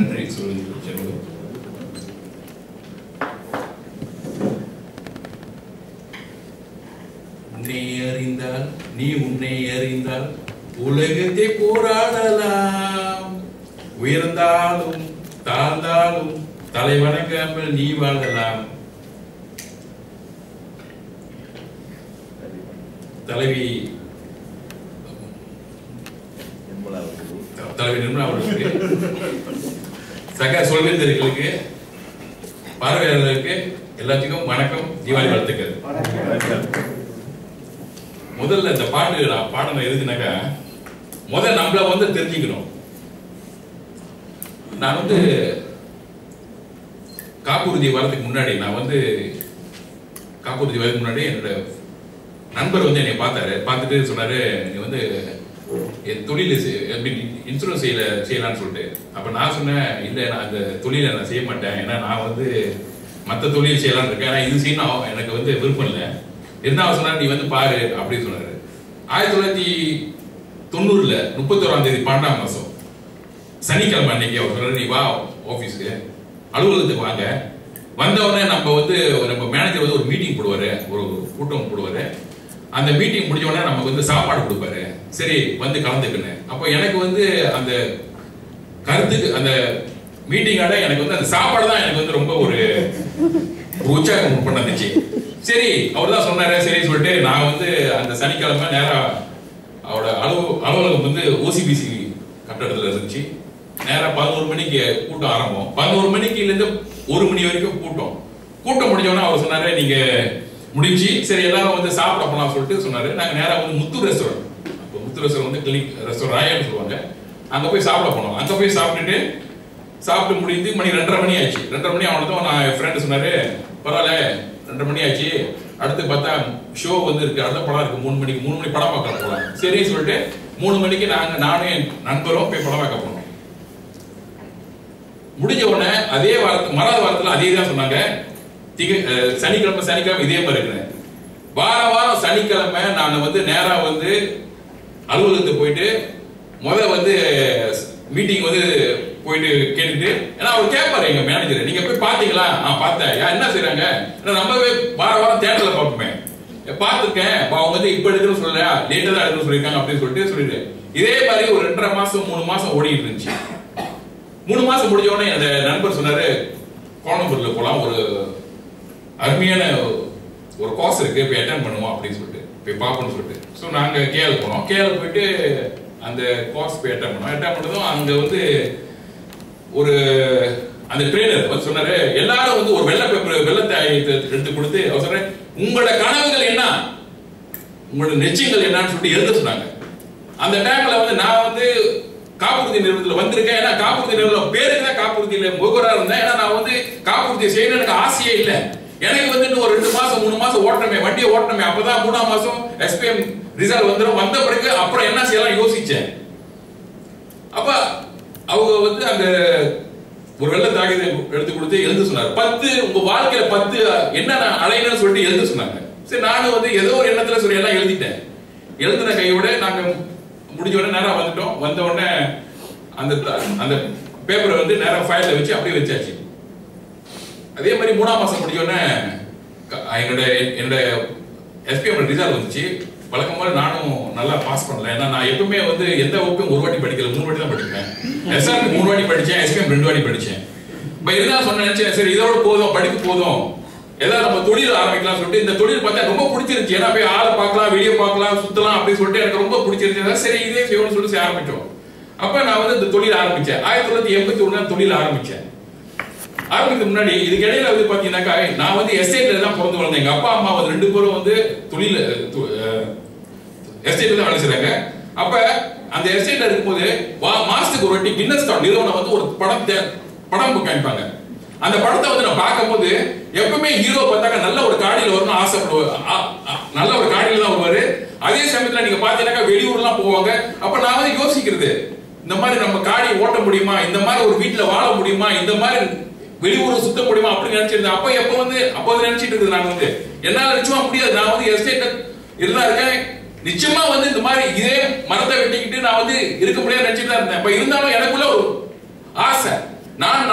நன்றி சொல்லுங்கள் செல்வம் உன்னை அறிந்தால் நீ உன்னை அறிந்தால் உலகத்தை போராடலாம் உயர்ந்தாலும் தாழ்ந்தாலும் தலை வணங்காமல் நீ வாழலாம் தலைவி தலைவி நிர்மலா அவர்களுக்கு சக சொல்வேந்தர்களுக்கு பார்வையாளர்களுக்கு எல்லாத்துக்கும் வணக்கம் தீபாவளி வாழ்த்துக்கள் முதல்ல இந்த பாட்டு நான் பாடணும் எதுக்குனாக்கா முதல்ல நம்மள வந்து தெரிஞ்சுக்கணும் நான் வந்து காப்புறுதி வரதுக்கு முன்னாடி நான் வந்து காப்புறுதி வரதுக்கு முன்னாடி என்னோட நண்பர் வந்து என்னை பார்த்தாரு பார்த்துட்டு சொன்னாரு நீ வந்து என் தொழில் இன்சூரன்ஸ் செய்யல செய்யலாம்னு சொல்லிட்டு அப்ப நான் சொன்னேன் இல்லை நான் அந்த தொழிலை நான் செய்ய மாட்டேன் ஏன்னா நான் வந்து மற்ற தொழில் செய்யலாம்னு இருக்கேன் ஆனா இது செய்யணும் எனக்கு வந்து விருப்பம் இல்லை இருந்தா அவர் சொன்னார் நீ வந்து பாரு அப்படின்னு சொன்னாரு ஆயிரத்தி தொள்ளாயிரத்தி தொண்ணூறுல முப்பத்தோராம் தேதி பன்னெண்டாம் மாசம் சனிக்கிழமை அன்னைக்கு அவர் சொன்னாரு நீ வா ஆபீஸ்க்கு அலுவலகத்துக்கு வாங்க வந்த உடனே நம்ம வந்து நம்ம மேனேஜர் வந்து ஒரு மீட்டிங் போடுவாரு ஒரு கூட்டம் போடுவாரு அந்த மீட்டிங் முடிஞ்ச உடனே நமக்கு வந்து சாப்பாடு கொடுப்பாரு சரி வந்து கலந்துக்குன்னு அப்போ எனக்கு வந்து அந்த கருத்துக்கு அந்த மீட்டிங்கோட எனக்கு வந்து அந்த சாப்பாடு தான் எனக்கு வந்து ரொம்ப ஒரு ஒரு உற்சாகம் பண்ணதுச்சு சரி அவர் தான் சொன்னாரு சரி சொல்லிட்டு நான் வந்து அந்த சனிக்கிழமை நேரா அவரோட அலுவ அலுவலகம் வந்து ஓசிபிசி கட்டடத்துல இருந்துச்சு நேரா பதினோரு மணிக்கு கூட்டம் ஆரம்பம் பதினோரு மணிக்கு இருந்து ஒரு மணி வரைக்கும் கூட்டம் கூட்டம் முடிஞ்ச உடனே அவர் சொன்னாரு நீங்க முடிஞ்சு சரி எல்லாரும் வந்து சாப்பிட போலாம் சொல்லிட்டு சொன்னாரு நாங்க நேரா வந்து முத்து ரெஸ்டாரண்ட் அப்போ முத்து ரெஸ்டாரண்ட் வந்து கிளிக் ரெஸ்டாரண்ட் ராயல்னு சொல்லுவாங்க அங்க போய் சாப்பிட போனோம் அங்க போய் சாப்பிட்டுட்டு சாப்பிட்டு முடிந்து மணி ரெண்டரை மணி ஆச்சு ரெண்டரை மணி ஆனதும் நான் என் ஃப்ரெண்டு சொன்னாரு பரவாயில்ல ரெண்டரை மணி ஆச்சு அடுத்து பார்த்தா ஷோ வந்து இருக்கு அடுத்த படம் இருக்கு மூணு மணிக்கு மூணு மணி படம் பார்க்க போலாம் சரி சொல்லிட்டு மூணு மணிக்கு நாங்க நானும் என் நண்பரும் போய் படம் பார்க்க போனோம் முடிஞ்ச உடனே அதே வாரத்து மறாத வாரத்துல அதே தான் சொன்னாங்க திக அஹ், சனிக்கிழமை சனிக்கிழமை இதே மாதிரி இருக்கிறேன் வார வாரம் சனிக்கிழமை நான் வந்து நேரா வந்து அலுவலகத்துக்கு போயிட்டு முத வந்து மீட்டிங் வந்து போயிட்டு கேட்டுட்டு ஏன்னா அவர் கேட்பாரு எங்க மேனேஜர் நீங்க போய் பாத்தீங்களா ஆ பார்த்தேன் யா, என்ன செய்றாங்க ஏன்னா நம்மவே வார வாரம் தேட்டர்ல பார்ப்போமே பார்த்துருக்கேன் அப்ப அவங்க வந்து இப்ப எடுக்கணும்னு சொல்லலையா லேட்டா தான் எடுக்கணும்னு சொல்லியிருக்காங்க அப்படின்னு சொல்லிட்டு சொல்லிட்டு இதே மாதிரி ஒரு ரெண்டரை மாசம் மூணு மாசம் ஓடிட்டு இருந்துச்சு மூணு மாசம் முடிஞ்ச உடனே என்னோட நண்பர் சொன்னாரு கோயம்புத்தூர்ல போலாம் ஒரு அருமையான ஒரு கோர்ஸ் இருக்கு போய் அட்டன் பண்ணுவோம் அப்படின்னு சொல்லிட்டு போய் பார்ப்போம்னு சொல்லிட்டு ஸோ நாங்க கேஎல் போனோம் கேஎல் போயிட்டு அந்த கோர்ஸ் போய் அட்டன் பண்ணோம் அட்டன் பண்ணதும் அங்க வந்து ஒரு அந்த ட்ரெயினர் வந்து சொன்னாரு எல்லாரும் வந்து ஒரு வெள்ளை பேப்பர் வெள்ளத்தை எடுத்து கொடுத்து அவர் சொன்னாரு உங்களோட கனவுகள் என்ன உங்களோட நிச்சயங்கள் என்னன்னு சொல்லிட்டு எழுத சொன்னாங்க அந்த டைம்ல வந்து நான் வந்து காப்புறுதி நிறுவனத்துல வந்திருக்கேன் ஏன்னா காப்புறுதி நிறுவனம் பேருக்கு தான் காப்புறுதியில முகவரா இருந்தேன் ஏன்னா நான் வந்து காப்புறுதி செய்யணும் எனக்கு ஆசையே இல்ல எனக்கு வந்து இன்னும் ஒரு ரெண்டு மாசம் மூணு மாசம் ஓட்டணுமே வண்டியை ஓட்டணுமே அப்பதான் மூணாம் மாசம் எஸ்பிஎம் ரிசல்ட் வந்துடும் வந்த பிறகு அப்புறம் என்ன செய்யலாம் யோசிச்சேன் அப்ப அவங்க வந்து அந்த ஒரு வெள்ள தாகியத்தை எடுத்து கொடுத்து எழுத சொன்னார் பத்து உங்க வாழ்க்கையில பத்து என்னென்ன அலைன்னு சொல்லிட்டு எழுத சொன்னாங்க சரி நானும் வந்து ஏதோ ஒரு எண்ணத்துல சொல்லி எல்லாம் எழுதிட்டேன் எழுதின கையோட நாங்க முடிஞ்ச உடனே நேரா வந்துட்டோம் வந்த உடனே அந்த த- அந்த பேப்பரை வந்து நேரா ஃபைல்ல வச்சு அப்படியே வச்சாச்சு அதே மாதிரி மூணாம் மாசம் முடிஞ்ச உடனே க- என்னோட என்னோட எஸ்பிஎம் ரிசல்ட் வந்துச்சு வழக்கம் போல நானும் நல்லா பாஸ் பண்ணல ஏன்னா நான் எப்பவுமே வந்து எந்த வகுப்பையும் ஒரு வாட்டி படிக்கல மூணு வாட்டி தான் படிப்பேன் எஸ்ஆர்பி மூணு வாட்டி படிச்சேன் எஸ்பிஎம் ரெண்டு வாட்டி படிச்சேன் இப்ப இதுதான் சொன்ன நினைச்சேன் சரி இதோட போதும் படிப்பு போதும் ஏதாவது நம்ம தொழில் ஆரம்பிக்கலாம் சொல்லிட்டு இந்த தொழில் பார்த்தா ரொம்ப பிடிச்சிருந்துச்சு ஏன்னா போய் ஆளை பார்க்கலாம் வெளியே பார்க்கலாம் சுத்தலாம் அப்படின்னு சொல்லிட்டு எனக்கு ரொம்ப பிடிச்சிருந்துச்சு அதான் சரி இதே செய்யணும்னு சொல்லிட்டு சரி ஆரம்பிச்சோம் அப்ப நான் வந்து இந்த தொழில் ஆரம்பிச்சேன் ஆயிரத்தி தொள்ளாயிரத்தி எண்பத்தி ஒண்ணு தொழில் ஆரம்பிச்சேன் ஆரம்பிக்கிறதுக்கு முன்னாடி இதுக்கு இடையில வந்து பாத்தீங்கன்னாக்கா நான் வந்து எஸ்டேட்ல தான் பிறந்து வளர்ந்தேன் எங்க அப்பா அம்மா வந்து ரெண்டு பேரும் வந்து தொழில் எஸ்டேட்ல தான் வேலை செய்றாங்க அப்ப அந்த எஸ்டேட்ல இருக்கும்போது வா- மாசத்துக்கு ஒரு வாட்டி கின்னஸ் தான் நிறுவனம் வந்து ஒரு படம் தே- படம் காமிப்பாங்க அந்த படத்தை வந்து நான் பார்க்கும்போது எப்பவுமே ஹீரோ பார்த்தாக்க நல்ல ஒரு காடியில வரணும்னு ஆசைப்படுவார் ஆ- ஆ- நல்ல ஒரு காடியில தான் வருவாரு அதே சமயத்துல நீங்க பாத்தீங்கன்னாக்கா வெளியூர்லாம் போவாங்க அப்ப நான் வந்து யோசிக்கிறது இந்த மாதிரி நம்ம காடி ஓட்ட முடியுமா இந்த மாதிரி ஒரு வீட்டுல வாழ முடியுமா இந்த மாதிரி வெளியூர் சுத்த முடியுமா அப்படின்னு நினைச்சிருந்தேன் அப்ப எப்ப வந்து அப்போ வந்து நினைச்சிட்டு இருக்குது நான் வந்து என்னால நிச்சயமா முடியாது நான் வந்து எஸ்டேட் இருந்தா இருக்கேன் நிச்சயமா வந்து இந்த மாதிரி இதே மரத்தை வெட்டிக்கிட்டு நான் வந்து இருக்க முடியாது நினைச்சிட்டு தான் இருந்தேன் அப்ப இருந்தாலும் எனக்குள்ள ஒரு ஆசை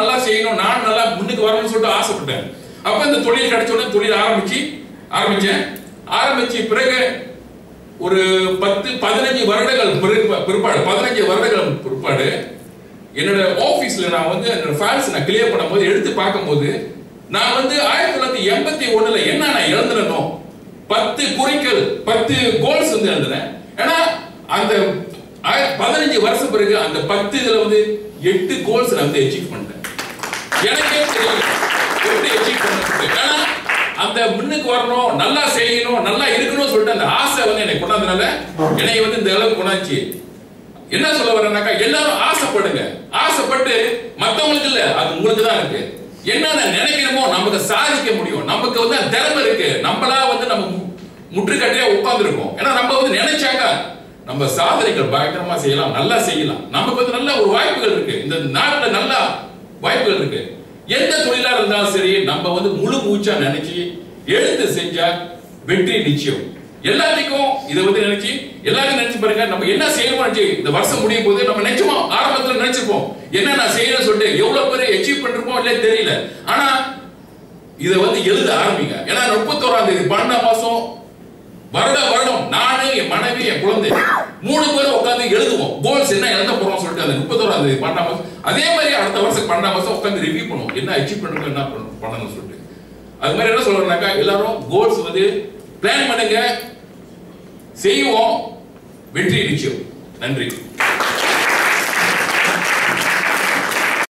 நல்லா செய்யணும் நான் நல்லா முன்னுக்கு வரணும்னு சொல்லிட்டு ஆசைப்பட்டேன் அப்ப இந்த தொழில் கிடைச்ச உடனே தொழில் ஆரம்பிச்சு ஆரம்பிச்சேன் ஆரம்பிச்சு பிறகு ஒரு பத்து பதினஞ்சு வருடங்கள் பிறகு- பிற்பாடு பதினஞ்சு வருடங்கள் பிற்பாடு என்னோட ஆபீஸ்ல நான் வந்து என்னோட ஃபைல்ஸ் நான் கிளியர் பண்ணும்போது எடுத்து பார்க்கும்போது நான் வந்து ஆயிரத்தி தொள்ளாயிரத்தி எண்பத்தி ஒண்ணுல என்ன நான் இழந்துனோ பத்து குறிக்கோள் பத்து கோல்ஸ் வந்து எழுதுனேன் ஏன்னா அந்த ஆய- பதினஞ்சு வருஷம் பிறகு அந்த பத்து இதுல வந்து எட்டு கோல்ஸ் நான் வந்து அச்சீவ் பண்ணிட்டேன் எனக்கே தெரியல எப்படி அச்சீவ் பண்ண ஏன்னா அந்த முன்னுக்கு வரணும் நல்லா செய்யணும் நல்லா இருக்கணும்னு சொல்லிட்டு அந்த ஆசை வந்து என்னை கொண்டாந்தனால என்னை வந்து இந்த அளவுக்கு கொண்டாச்சு என்ன சொல்ல வரேன்னாக்கா எல்லாரும் ஆசைப்படுங்க ஆசைப்பட்டு மத்தவங்களுக்கு இல்ல அது உங்களுக்கு தான் இருக்கு என்னென்ன நினைக்கிறோமோ நமக்கு சாதிக்க முடியும் நமக்கு வந்து அந்த திறமை இருக்கு நம்மளா வந்து நம்ம மு- முற்றுக்கட்டையா உட்கார்ந்துருக்கோம் ஏன்னா நம்ம வந்து நினைச்சாங்க நம்ம சாதனைகள் பயங்கரமா செய்யலாம் நல்லா செய்யலாம் நமக்கு வந்து நல்ல ஒரு வாய்ப்புகள் இருக்கு இந்த நாட்டுல நல்ல வாய்ப்புகள் இருக்கு எந்த தொழிலா இருந்தாலும் சரி நம்ம வந்து முழு மூச்சா நினைச்சு எழுந்து செஞ்சா வெற்றி நிச்சயம் எல்லாத்துக்கும் இதை வந்து நினைச்சு எல்லாரும் நினைச்சு பாருங்க நம்ம என்ன செய்யணும்னு நினைச்சு இந்த வருஷம் முடியும் போது நம்ம நினைச்சுமா ஆரம்பத்துல நினைச்சிருப்போம் என்ன நான் செய்யணும்னு சொல்லிட்டு எவ்வளவு பேர் அச்சீவ் பண்ணிருப்போம் இல்ல தெரியல ஆனா இதை வந்து எழுத ஆரம்பிங்க ஏன்னா முப்பத்தோராம் தேதி பன்னெண்டாம் மாசம் வருட வருடம் நானு என் மனைவி என் குழந்தை மூணு பேரும் உட்காந்து எழுதுவோம் கோல்ஸ் என்ன எழுத போறோம் சொல்லிட்டு அந்த முப்பத்தோராம் தேதி பன்னெண்டாம் மாசம் அதே மாதிரி அடுத்த வருஷம் பன்னெண்டாம் மாசம் உட்காந்து ரிவ்யூ பண்ணுவோம் என்ன அச்சீவ் பண்ணுறோம் என்ன பண்ணணும் பண்ணணும்னு சொல்லிட்டு அது மாதிரி என்ன சொல்றேன்னாக்கா எல்லாரும் கோல்ஸ் வந்து பிளான் பண்ணுங்க செய்வோம் வெற்றி நிச்சயம் நன்றி